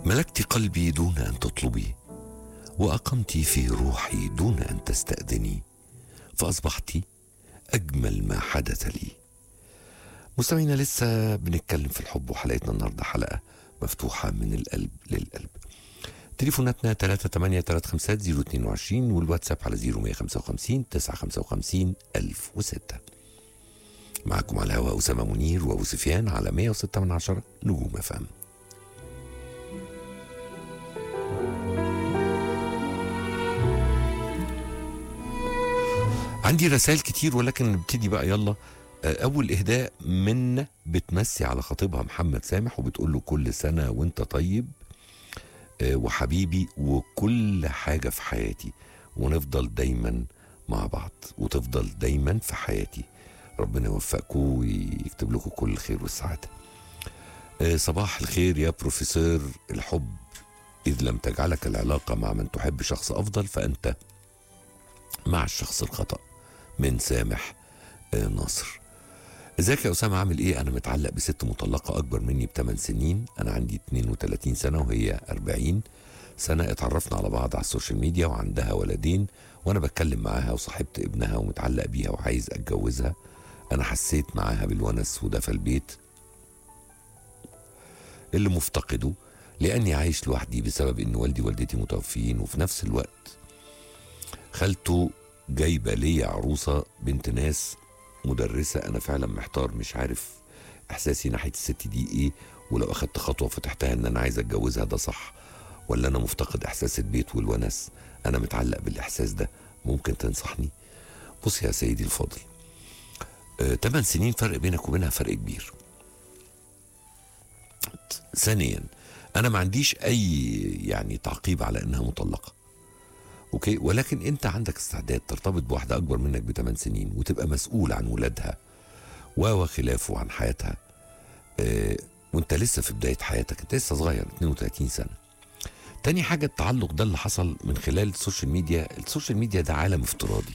ملكت قلبي دون ان تطلبي واقمت في روحي دون ان تستاذني فاصبحت اجمل ما حدث لي مستمعينا لسه بنتكلم في الحب وحلقتنا النهارده حلقه مفتوحه من القلب للقلب تليفوناتنا 383 022 والواتساب على 0155 955 1006 معكم على الهواء أسامة منير وأبو سفيان على 106 من عشرة نجوم فهم عندي رسائل كتير ولكن نبتدي بقى يلا آه، أول إهداء من بتمسي على خطيبها محمد سامح وبتقول له كل سنة وأنت طيب آه، وحبيبي وكل حاجة في حياتي ونفضل دايما مع بعض وتفضل دايما في حياتي ربنا يوفقكم ويكتب لكم كل الخير والسعادة آه، صباح الخير يا بروفيسور الحب إذ لم تجعلك العلاقة مع من تحب شخص أفضل فأنت مع الشخص الخطأ من سامح آه، ناصر ازيك يا اسامه عامل ايه انا متعلق بست مطلقه اكبر مني بثمان سنين انا عندي 32 سنه وهي 40 سنه اتعرفنا على بعض على السوشيال ميديا وعندها ولدين وانا بتكلم معاها وصاحبت ابنها ومتعلق بيها وعايز اتجوزها انا حسيت معاها بالونس وده في البيت اللي مفتقده لاني عايش لوحدي بسبب ان والدي ووالدتي متوفيين وفي نفس الوقت خالته جايبه ليا عروسه بنت ناس مدرسه انا فعلا محتار مش عارف احساسي ناحيه الست دي ايه ولو اخدت خطوه فتحتها ان انا عايز اتجوزها ده صح ولا انا مفتقد احساس البيت والونس انا متعلق بالاحساس ده ممكن تنصحني بص يا سيدي الفاضل آه، 8 سنين فرق بينك وبينها فرق كبير ثانيا انا ما عنديش اي يعني تعقيب على انها مطلقه اوكي ولكن انت عندك استعداد ترتبط بواحده اكبر منك بثمان سنين وتبقى مسؤول عن ولادها و وخلافه عن حياتها آه وانت لسه في بدايه حياتك انت لسه صغير 32 سنه تاني حاجه التعلق ده اللي حصل من خلال السوشيال ميديا السوشيال ميديا ده عالم افتراضي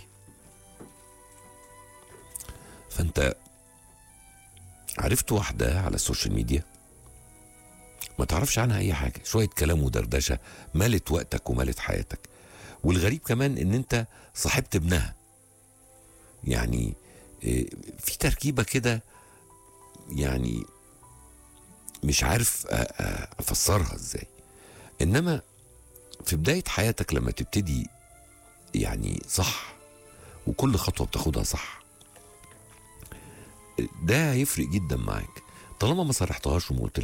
فانت عرفت واحده على السوشيال ميديا ما تعرفش عنها اي حاجه شويه كلام ودردشه مالت وقتك ومالت حياتك والغريب كمان ان انت صاحبت ابنها يعني إيه، في تركيبه كده يعني مش عارف أ- أ- افسرها ازاي انما في بدايه حياتك لما تبتدي يعني صح وكل خطوه بتاخدها صح ده هيفرق جدا معاك طالما ما صرحتهاش وما قلت